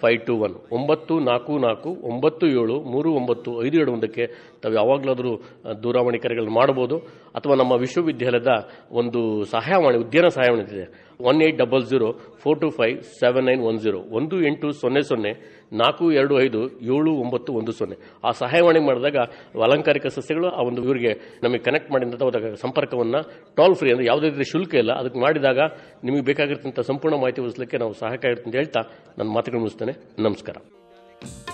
five to one ಒಂಬತ್ತು ನಾಲ್ಕು ನಾಲ್ಕು ಒಂಬತ್ತು ಏಳು ಮೂರು ಒಂಬತ್ತು ಐದು ಏಳು ಒಂದಕ್ಕೆ ತಾವು ಯಾವಾಗಲಾದರೂ ದೂರವಾಣಿ ಕರೆಗಳನ್ನು ಮಾಡಬಹುದು ಅಥವಾ ನಮ್ಮ ವಿಶ್ವವಿದ್ಯಾಲಯದ ಒಂದು ಸಹಾಯವಾಣಿ ಉದ್ಯಾನ ಸಹಾಯವಾಣಿ ಇದೆ one eight double zero four two five seven nine one zero ಒಂದು ಎಂಟು ಸೊನ್ನೆ ಸೊನ್ನೆ ನಾಲ್ಕು ಎರಡು ಐದು ಏಳು ಒಂಬತ್ತು ಒಂದು ಸೊನ್ನೆ ಆ ಸಹಾಯವಾಣಿ ಮಾಡಿದಾಗ ಅಲಂಕಾರಿಕ ಸಸ್ಯಗಳು ಆ ಒಂದು ಇವರಿಗೆ ನಮಗೆ ಕನೆಕ್ಟ್ ಮಾಡಿದಂಥ ಒಂದು ಸಂಪರ್ಕವನ್ನು ಟೋಲ್ ಫ್ರೀ ಅಂದರೆ ಯಾವುದೇ ರೀತಿ ಶುಲ್ಕ ಇಲ್ಲ ಅದಕ್ಕೆ ಮಾಡಿದಾಗ ನಿಮಗೆ ಬೇಕಾಗಿರ್ತಂಥ ಸಂಪೂರ್ಣ ಮಾಹಿತಿ ಒದಗಿಸಲಿಕ್ಕೆ ನಾವು ಸಹಾಯಕ ಇರ್ತೀನಿ ಅಂತ ಹೇಳ್ತಾ ನನ್ನ ಮಾತುಗಳು ಮುಗಿಸ್ತೇನೆ ನಮಸ್ಕಾರ